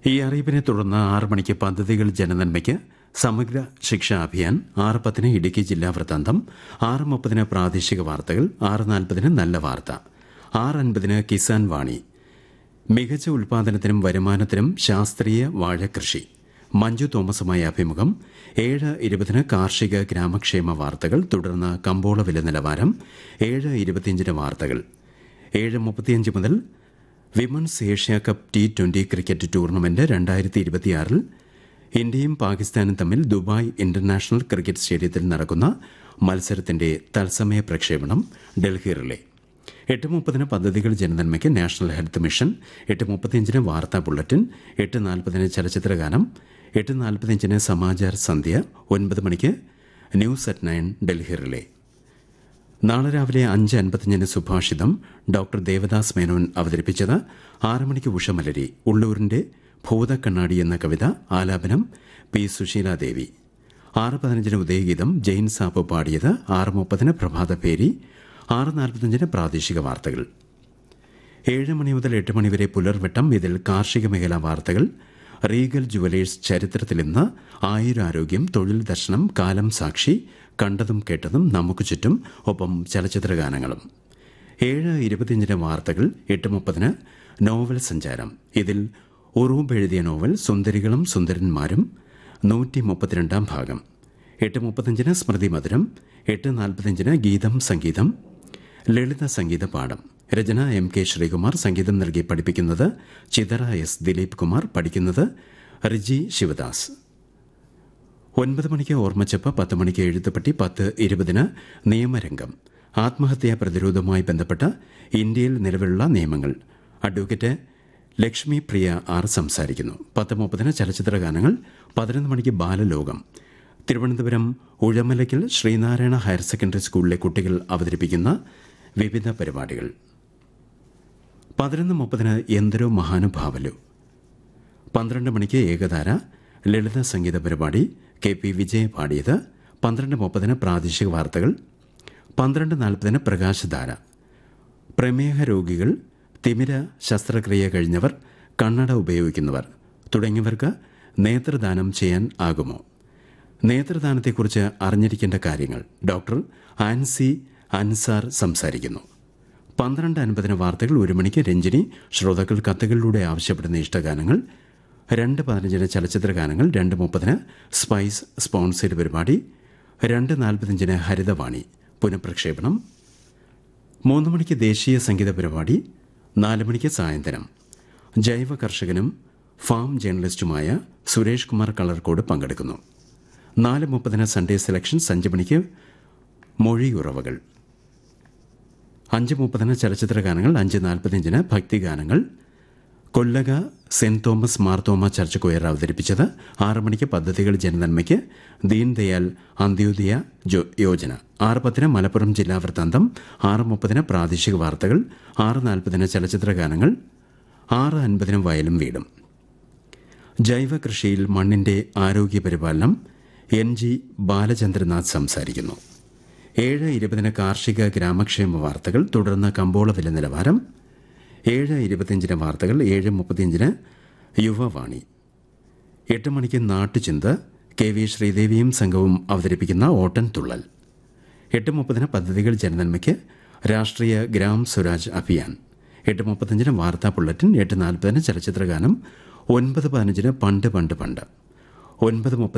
ഈ അറിയിപ്പിനെ തുടർന്ന് ആറ് മണിക്ക് പദ്ധതികൾ ജനനന്മയ്ക്ക് സമഗ്ര ശിക്ഷാ അഭിയാൻ ആറ് പത്തിന് ഇടുക്കി ജില്ലാ വൃത്താന്തം ആറ് മുപ്പതിന് പ്രാദേശിക വാർത്തകൾ ആറ് നാൽപ്പതിന് നല്ല വാർത്ത ആറ് അൻപതിന് കിസാൻ വാണി മികച്ച ഉൽപാദനത്തിനും വരുമാനത്തിനും ശാസ്ത്രീയ വാഴകൃഷി മഞ്ജു തോമസുമായ അഭിമുഖം ഏഴ് ഇരുപതിന് കാർഷിക ഗ്രാമക്ഷേമ വാർത്തകൾ തുടർന്ന് കമ്പോള വില നിലവാരം ഏഴ് ഇരുപത്തിയഞ്ചിന് വാർത്തകൾ ഏഴ് മുപ്പത്തിയഞ്ച് മുതൽ women's Asia cup T twenty cricket tournament രണ്ടായിരത്തി ഇരുപത്തിയാറിൽ ഇന്ത്യയും പാകിസ്ഥാനും തമ്മിൽ ദുബായ് ഇന്റർനാഷണൽ ക്രിക്കറ്റ് സ്റ്റേഡിയത്തിൽ നടക്കുന്ന മത്സരത്തിന്റെ തത്സമയ പ്രക്ഷേപണം ഡൽഹി റിലേ എട്ട് മുപ്പതിന് പദ്ധതികൾ ജനനന്മയ്ക്ക് നാഷണൽ ഹെൽത്ത് മിഷൻ എട്ട് മുപ്പത്തിയഞ്ചിന് വാർത്താ ബുള്ളറ്റിൻ എട്ട് നാൽപ്പതിന് ചലച്ചിത്രഗാനം എട്ട് നാൽപ്പത്തിയഞ്ചിന് സമാചാർ സന്ധ്യ ഒൻപത് മണിക്ക് news at nine Delhi relay നാളെ രാവിലെ അഞ്ച് അൻപത്തിയഞ്ചിന് സുഭാഷിതം ഡോക്ടർ ദേവദാസ് മേനോൻ അവതരിപ്പിച്ചത് ആറ് മണിക്ക് ഉഷമലരി ഉള്ളൂരിന്റെ ഭൂതക്കണ്ണാടി എന്ന കവിത ആലാപനം പി സുശീലാദേവി ആറ് പതിനഞ്ചിന് ഉദയഗീതം ജെയിൻ സാപ്പ് പാടിയത് ആറ് മുപ്പതിന് പ്രഭാതപേരി ആറ് നാൽപ്പത്തഞ്ചിന് പ്രാദേശിക വാർത്തകൾ ഏഴ് മണി മുതൽ എട്ട് മണി വരെ പുലർവട്ടം ഇതിൽ കാർഷിക മേഖലാ വാർത്തകൾ റീഗൽ ജുവലേഴ്സ് ചരിത്രത്തിൽ ഇന്ന് ആയുരാരോഗ്യം തൊഴിൽ ദർശനം കാലം സാക്ഷി കണ്ടതും കേട്ടതും നമുക്ക് ചുറ്റും ഒപ്പം ചലച്ചിത്ര ഗാനങ്ങളും ഏഴ് ഇരുപത്തിയഞ്ചിന് വാർത്തകൾ എട്ട് മുപ്പതിന് നോവൽ സഞ്ചാരം ഇതിൽ ഉറൂബ് എഴുതിയ നോവൽ സുന്ദരികളും സുന്ദരന്മാരും നൂറ്റി മുപ്പത്തിരണ്ടാം ഭാഗം എട്ട് മുപ്പത്തഞ്ചിന് സ്മൃതി മധുരം എട്ട് നാൽപ്പത്തഞ്ചിന് ഗീതം സംഗീതം ലളിത സംഗീത പാഠം രചന എം കെ ശ്രീകുമാർ സംഗീതം നൽകി പഠിപ്പിക്കുന്നത് ചിതറ എസ് ദിലീപ് കുമാർ പഠിക്കുന്നത് റിജി ശിവദാസ് ഒൻപത് മണിക്ക് ഓർമ്മച്ചപ്പ് പത്ത് മണിക്ക് എഴുത്തുപട്ടി പത്ത് ഇരുപതിന് നിയമരംഗം ആത്മഹത്യാ പ്രതിരോധവുമായി ബന്ധപ്പെട്ട ഇന്ത്യയിൽ നിലവിലുള്ള നിയമങ്ങൾ അഡ്വക്കേറ്റ് ലക്ഷ്മി പ്രിയ ആർ സംസാരിക്കുന്നു പത്ത് മുപ്പതിന് ചലച്ചിത്ര ഗാനങ്ങൾ പതിനൊന്ന് മണിക്ക് ബാലലോകം തിരുവനന്തപുരം ഉഴമലയ്ക്കൽ ശ്രീനാരായണ ഹയർ സെക്കൻഡറി സ്കൂളിലെ കുട്ടികൾ അവതരിപ്പിക്കുന്ന വിവിധ പരിപാടികൾ പതിനൊന്ന് മുപ്പതിന് എന്തരോ മഹാനുഭാവലു പന്ത്രണ്ട് മണിക്ക് ഏകധാര ലളിത സംഗീത പരിപാടി കെ പി വിജയ് പാടിയത് പന്ത്രണ്ട് മുപ്പതിന് പ്രാദേശിക വാർത്തകൾ പന്ത്രണ്ട് നാൽപ്പതിന് പ്രകാശധാര പ്രമേഹ രോഗികൾ തിമിര ശസ്ത്രക്രിയ കഴിഞ്ഞവർ കണ്ണട ഉപയോഗിക്കുന്നവർ തുടങ്ങിയവർക്ക് നേത്രദാനം ചെയ്യാൻ ആകുമോ നേത്രദാനത്തെക്കുറിച്ച് അറിഞ്ഞിരിക്കേണ്ട കാര്യങ്ങൾ ഡോക്ടർ ആൻസി അൻസാർ സംസാരിക്കുന്നു പന്ത്രണ്ട് അൻപതിന് വാർത്തകൾ ഒരു മണിക്ക് രഞ്ജിനി ശ്രോതാക്കൾ കത്തുകളിലൂടെ ആവശ്യപ്പെടുന്ന ഇഷ്ടഗാനങ്ങൾ രണ്ട് പതിനഞ്ചിന് ചലച്ചിത്ര ഗാനങ്ങൾ രണ്ട് മുപ്പതിന് സ്പൈസ് സ്പോൺസേഡ് പരിപാടി രണ്ട് നാൽപ്പത്തിയഞ്ചിന് ഹരിതവാണി പുനഃപ്രക്ഷേപണം മൂന്ന് മണിക്ക് ദേശീയ സംഗീത പരിപാടി നാല് മണിക്ക് സായന്തനം ജൈവ കർഷകനും ഫാം ജേർണലിസ്റ്റുമായ സുരേഷ് കുമാർ കളർക്കോട് പങ്കെടുക്കുന്നു നാല് മുപ്പതിന് സൺഡേ സെലക്ഷൻസ് അഞ്ച് മണിക്ക് മൊഴിയുറവകൾ അഞ്ച് മുപ്പതിന് ചലച്ചിത്ര ഗാനങ്ങൾ അഞ്ച് നാൽപ്പത്തിയഞ്ചിന് ഭക്തിഗാനങ്ങൾ Kollaka saint Thomas Marthoma church choir അവതരിപ്പിച്ചത് ആറ് മണിക്ക് പദ്ധതികൾ ജനനന്മയ്ക്ക് ദീൻദയാൽ അന്ത്യോദയ ജോ- യോജന ആറ് പത്തിന് മലപ്പുറം ജില്ലാ വൃത്താന്തം ആറ് മുപ്പതിന് പ്രാദേശിക വാർത്തകൾ ആറ് നാൽപ്പതിന് ചലച്ചിത്ര ഗാനങ്ങൾ ആറ് അൻപതിന് വയലും വീടും ജൈവ കൃഷിയിൽ മണ്ണിന്റെ ആരോഗ്യ പരിപാലനം എൻ ജി ബാലചന്ദ്രനാഥ് സംസാരിക്കുന്നു ഏഴ് ഇരുപതിന് കാർഷിക ഗ്രാമക്ഷേമ വാർത്തകൾ തുടർന്ന് കമ്പോള വില നിലവാരം ഏഴ് ഇരുപത്തിയഞ്ചിന് വാർത്തകൾ ഏഴ് മുപ്പത്തിയഞ്ചിന് യുവവാണി എട്ട് മണിക്ക് നാട്ടുചിന്ത കെ വി ശ്രീദേവിയും സംഘവും അവതരിപ്പിക്കുന്ന ഓട്ടൻ തുള്ളൽ എട്ട് മുപ്പതിന് പദ്ധതികൾ ജനനന്മയ്ക്ക് രാഷ്ട്രീയ ഗ്രാം സ്വരാജ് അഭിയാൻ എട്ട് മുപ്പത്തഞ്ചിന് വാർത്താ ബുള്ളറ്റിൻ എട്ട് നാൽപ്പതിന് ചലച്ചിത്രഗാനം ഒൻപത് പതിനഞ്ചിന് പണ്ട് പണ്ട് പണ്ട് ഒൻപത് മുപ്പത്